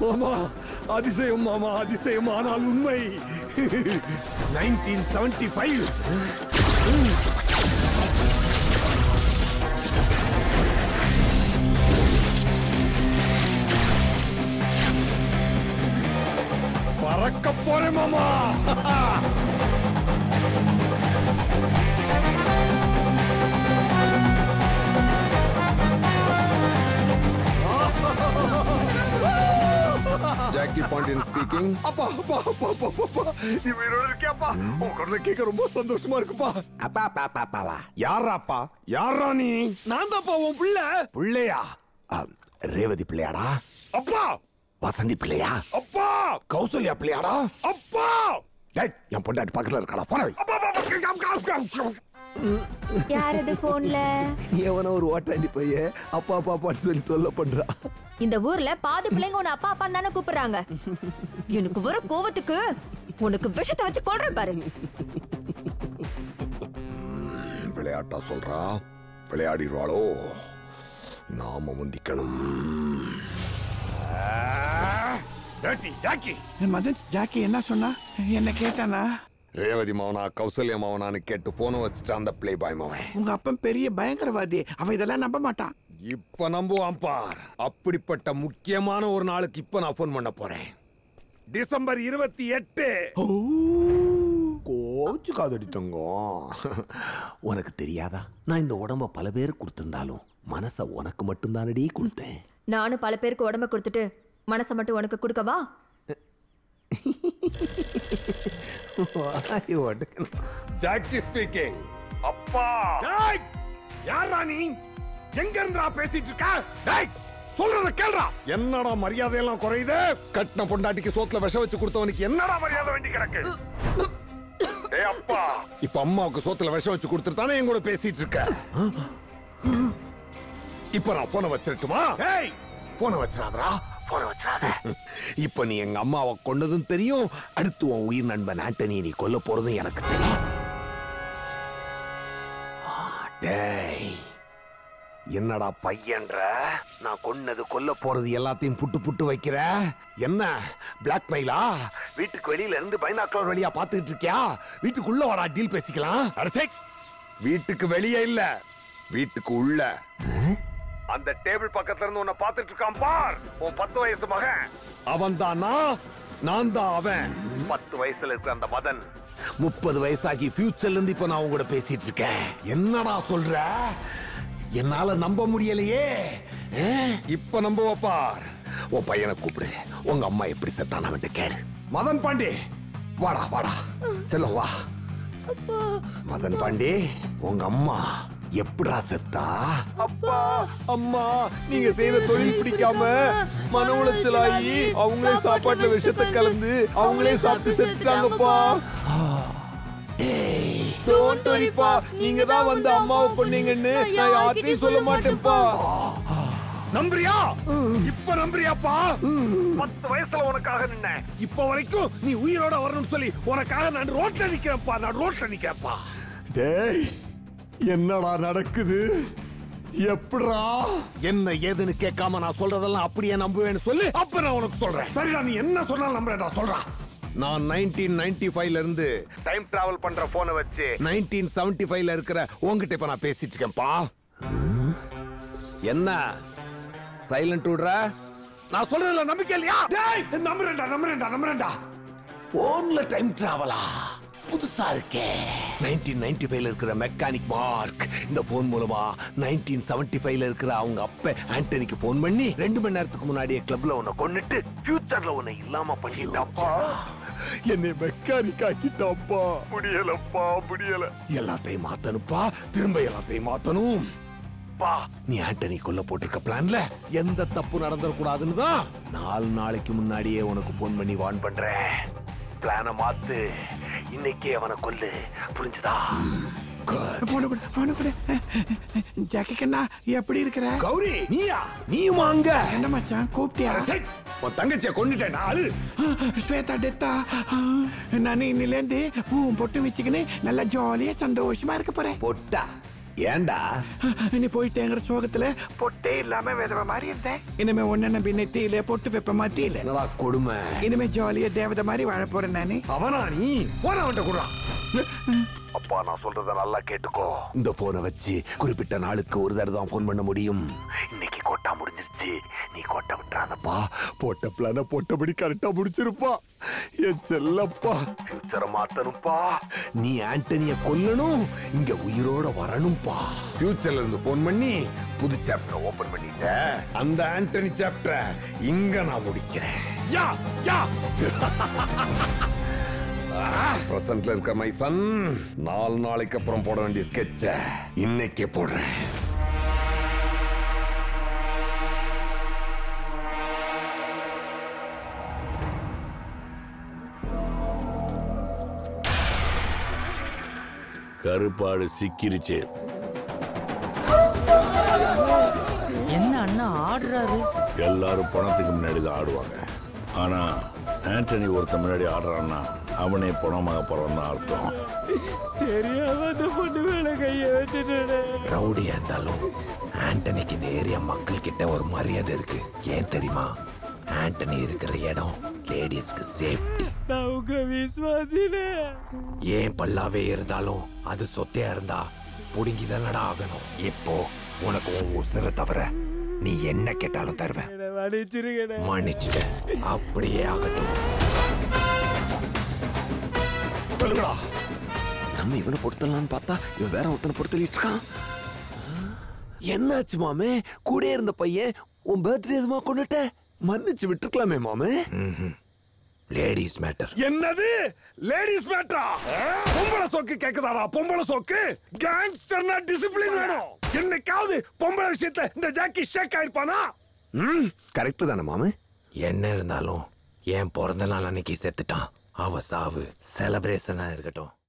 மாமா அதிசயம் மாமா அதிசயம் ஆனால் உண்மை நைன்டீன் செவன்டி ஃபைவ் பறக்க போறேன் மாமா ஜாக்கி பாண்டியன் ஸ்பீக்கிங் அப்பா அப்பா அப்பா அப்பா அப்பா, அப்பா நீ உயிரோட இருக்கியாப்பா உன் குரலை கேட்க ரொம்ப சந்தோஷமா இருக்குப்பா அப்பா அப்பா அப்பா அப்பாவா யாரா அப்பா யாரா நீ நான் தான்ப்பா உன் பிள்ளை பிள்ளையா ஆ, ரேவதி பிள்ளையாடா அப்பா வசந்தி பிள்ளையா அப்பா கௌசல்யா பிள்ளையாடா அப்பா டேய் என் பொண்டாட்டி பக்கத்துல இருக்காடா போன வை அப்பா, அப்பா, அப்பா, அப்பா, அப்பா, அப்பா. யார் அது போன்ல எவனோ ஒரு ஓட்டாண்டி பைய அப்பா அப்பா அப்பான்னு சொல்லி சொல்ல பண்றா இந்த ஊர்ல பாதி பிள்ளைங்க உன்னை அப்பா அப்பா தானே கூப்பிடுறாங்க எனக்கு வர கோவத்துக்கு உனக்கு விஷத்தை வச்சு கொள்றேன் பாரு விளையாட்டா சொல்றா விளையாடிடுவாளோ நாம முந்திக்கணும் ஜாக்கி மதன் ஜாக்கி என்ன சொன்னா என்ன கேட்டானா ரேவதி மவனா கௌசல்யா மவனான்னு கேட்டு போன வச்சுட்டு அந்த பிளே பாய் மவன் உங்க அப்பன் பெரிய பயங்கரவாதி அவன் இதெல்லாம் நம்ப மாட்டான் இப்ப நம்புவான் பார் அப்படிப்பட்ட முக்கியமான ஒரு நாளுக்கு இப்ப நான் போன் பண்ண போறேன் டிசம்பர் இருபத்தி எட்டு கோச்சு காதடி தங்கம் உனக்கு தெரியாதா நான் இந்த உடம்ப பல பேர் கொடுத்திருந்தாலும் மனச உனக்கு மட்டும்தானடி கொடுத்தேன் நானும் பல பேருக்கு உடம்ப கொடுத்துட்டு மனசை மட்டும் உனக்கு கொடுக்கவா ஜாக்கி ஸ்பீக்கிங் அப்பா டேய் யாரா நீ எங்க இருந்துடா பேசிட்டு இருக்க டேய் சொல்றத கேளுடா என்னடா மரியாதை எல்லாம் குறையுது கட்டின பொண்டாட்டிக்கு சோத்துல விஷம் வச்சு கொடுத்தவனுக்கு என்னடா மரியாதை வேண்டி கிடக்கு டேய் அப்பா இப்ப அம்மாவுக்கு சோத்துல விஷம் வச்சு கொடுத்துட்டு தானே என் கூட பேசிட்டு இருக்க இப்ப நான் போனை வச்சிரட்டுமா டேய் போனை வச்சிராதடா போனை வச்சிராத இப்ப நீ எங்க அம்மாவை கொண்டதும் தெரியும் அடுத்து உன் உயிர் நண்பன் ஆண்டனி நீ கொல்ல போறதும் எனக்கு தெரியும் ஆ, டேய் என்னடா பையன்ற நான் கொன்னது கொல்ல போறது எல்லாத்தையும் புட்டு புட்டு வைக்கிற என்ன பிளாக்மெயிலா வீட்டுக்கு வெளியில இருந்து பைனாக்குலர் வழியா பாத்துக்கிட்டு இருக்கியா வீட்டுக்குள்ள வாடா டீல் பேசிக்கலாம் அடச்சே வீட்டுக்கு வெளியே இல்ல வீட்டுக்கு உள்ள அந்த டேபிள் பக்கத்துல இருந்து உன்னை பாத்துட்டு இருக்கான் பார் உன் பத்து வயசு மகன் அவன் தானா நான் தான் அவன் பத்து வயசுல இருக்கிற அந்த மதன் முப்பது வயசாகி ஃபியூச்சர்ல இருந்து இப்ப நான் உங்க கூட பேசிட்டு இருக்கேன் என்னடா சொல்ற என்னால நம்ப முடியலையே ஆ? இப்ப நம்ப பார் உன் பையனை கூப்பிடு உங்க அம்மா எப்படி செத்தான அவன்கிட்ட கேளு மதன் பாண்டி வாடா வாடா செல்லம் வா மதன் பாண்டி உங்க அம்மா எப்படா செத்தா அப்பா அம்மா நீங்க செய்யற தொழில் பிடிக்காம மன உளைச்சலாகி அவங்களே சாப்பாட்டுல விஷத்தை கலந்து அவங்களே சாப்பிட்டு செத்துட்டாங்கப்பா டோன்ட் வரிப்பா நீங்க தான் வந்து அம்மாவை கொன்னீங்கன்னு நான் யார்கிட்டயும் சொல்ல மாட்டேன்ப்பா நம்புறியா இப்ப நம்புறியாப்பா பத்து வயசுல உனக்காக நின்ன இப்ப வரைக்கும் நீ உயிரோட வரணும்னு சொல்லி உனக்காக நான் ரோட்ல நிக்கிறேன்ப்பா நான் ரோட்ல நிக்கிறேன்ப்பா டேய் என்னடா நடக்குது எப்படா என்ன ஏதுன்னு கேட்காம நான் சொல்றதெல்லாம் அப்படியே நம்புவேன்னு சொல்லு அப்ப நான் உனக்கு சொல்றேன் சரிடா நீ என்ன சொன்னாலும் நம்புறேன்டா சொல்றா நான் நைன்டீன் நைன்டி ஃபைவ்ல இருந்து டைம் டிராவல் பண்ற போனை வச்சு நைன்டீன் செவன்டி ஃபைவ்ல இருக்கிற உங்ககிட்ட இப்ப நான் பேசிட்டு இருக்கேன்ப்பா என்ன சைலண்ட் விடுற நான் சொல்றதுல நம்பிக்கை இல்லையா டேய் நம்புறேன்டா நம்புறேன்டா நம்புறேன்டா போன்ல டைம் டிராவலா புதுசா இருக்கே நைன்டீன் நைன்டி ஃபைவ்ல இருக்கிற மெக்கானிக் மார்க் இந்த போன் மூலமா நைன்டீன் செவன்டி ஃபைவ்ல இருக்கிற அவங்க அப்ப ஆண்டனிக்கு போன் பண்ணி ரெண்டு மணி நேரத்துக்கு முன்னாடியே கிளப்ல உன்னை கொன்னுட்டு ஃபியூச்சர்ல உன்னை இல்லாம பண்ணிட்டாப்பா என்னை மெக்கானிக் ஆக்கிட்டாப்பா முடியலப்பா முடியல எல்லாத்தையும் மாத்தணுப்பா திரும்ப எல்லாத்தையும் மாத்தணும் பா நீ ஆண்டனி கொல்ல போட்டிருக்க பிளான்ல எந்த தப்பு நடந்துடக்கூடாதுன்னு தான் நாலு நாளைக்கு முன்னாடியே உனக்கு போன் பண்ணி வார்ன் பண்றேன் பிளான மாத்து இன்னைக்கே அவனை கொல்லு புரிஞ்சுதா போன கூட போன கூட ஜாக்கி கண்ணா எப்படி இருக்கிற கௌரி நீயா நீயுமா அங்க என்ன மச்சான் கூப்பிட்டியா உன் தங்கச்சிய கொண்டுட்டேன் நாலு ஸ்வேதா டெத்தா நான் இன்னிலேருந்து பூவும் பொட்டு வச்சுக்கின்னு நல்லா ஜாலியா சந்தோஷமா இருக்க போறேன் பொட்டா ஏன்டா நீ போயிட்டேங்கிற சோகத்துல பொட்டே இல்லாம விதவ மாதிரி இருந்தேன் இனிமே ஒன்னு நம்பி நெத்தியில பொட்டு வைப்ப மத்தியில என்னடா கொடுமை இனிமே ஜாலியா தேவதை மாதிரி வாழ போறேன் நானு அவனா நீ போன அவன்கிட்ட கூட அப்பா நான் சொல்றத நல்லா கேட்டுக்கோ இந்த போனை வச்சு குறிப்பிட்ட நாளுக்கு ஒரு தடவை தான் போன் பண்ண முடியும் இன்னைக்கு கோட்டா முடிஞ்சிருச்சு நீ கோட்டை விட்டுறாதப்பா போட்ட பிளான போட்டபடி கரெக்டா முடிச்சிருப்பா என் செல்லப்பா ஃபியூச்சரை மாத்தணும்ப்பா நீ ஆண்டனிய கொல்லணும் இங்க உயிரோட வரணும்ப்பா ஃபியூச்சர்ல இருந்து போன் பண்ணி புது சாப்டர் ஓபன் பண்ணிட்ட அந்த ஆண்டனி சாப்டர் இங்க நான் முடிக்கிறேன் யா யா பிரசன்ட்ல இருக்க மை சன் நாலு நாளைக்கு அப்புறம் போட வேண்டிய ஸ்கெட்ச இன்னைக்கே போடுறேன் கருப்பாடு சிக்கிருச்சு என்ன அண்ணா ஆடுறாரு எல்லாரும் பணத்துக்கு முன்னாடி தான் ஆடுவாங்க ஆனா ஆண்டனி ஒருத்தன் முன்னாடி ஆடுறான்னா அவனே பணமாக போறான்னு அர்த்தம் தெரியாம அந்த பொண்ணு மேல கைய வச்சுட்டேன் ரவுடியா இருந்தாலும் ஆண்டனிக்கு இந்த ஏரியா மக்கள் கிட்ட ஒரு மரியாதை இருக்கு ஏன் தெரியுமா ஆண்டனி இருக்கிற இடம் லேடிஸ்க்கு சேஃப்டி நான் உங்க விசுவாசின ஏன் பல்லாவே இருந்தாலும் அது சொத்தையா இருந்தா புடுங்கி தானடா ஆகணும் இப்போ உனக்கு உன் உசுரை தவிர நீ என்ன கேட்டாலும் தருவேன் மன்னிச்சிருக்கேன் மன்னிச்சுட்டு அப்படியே ஆகட்டும் சொல்லுங்கடா நம்ம இவனை பொறுத்தலான்னு பார்த்தா இவன் வேற ஒருத்தனை பொறுத்தலிட்டு இருக்கான் என்னாச்சு மாமே கூட இருந்த பையன் உன் பர்த்டே எதுமா கொண்டுட்ட மன்னிச்சு விட்டுருக்கலாமே மாமே லேடிஸ் மேட்டர் என்னது லேடிஸ் மேட்டரா பொம்பளை சோக்கு கேக்குதாடா பொம்பளை சோக்கு கேங்ஸ்டர்னா டிசிப்ளின் வேணும் என்னைக்காவது பொம்பளை விஷயத்துல இந்த ஜாக்கி ஷேக் ஆயிருப்பானா ம் கரெக்ட் தானே மாமு என்ன இருந்தாலும் என் பிறந்த நாள் அன்னைக்கு செத்துட்டான் அவ சாவு செலிப்ரேஷனா இருக்கட்டும்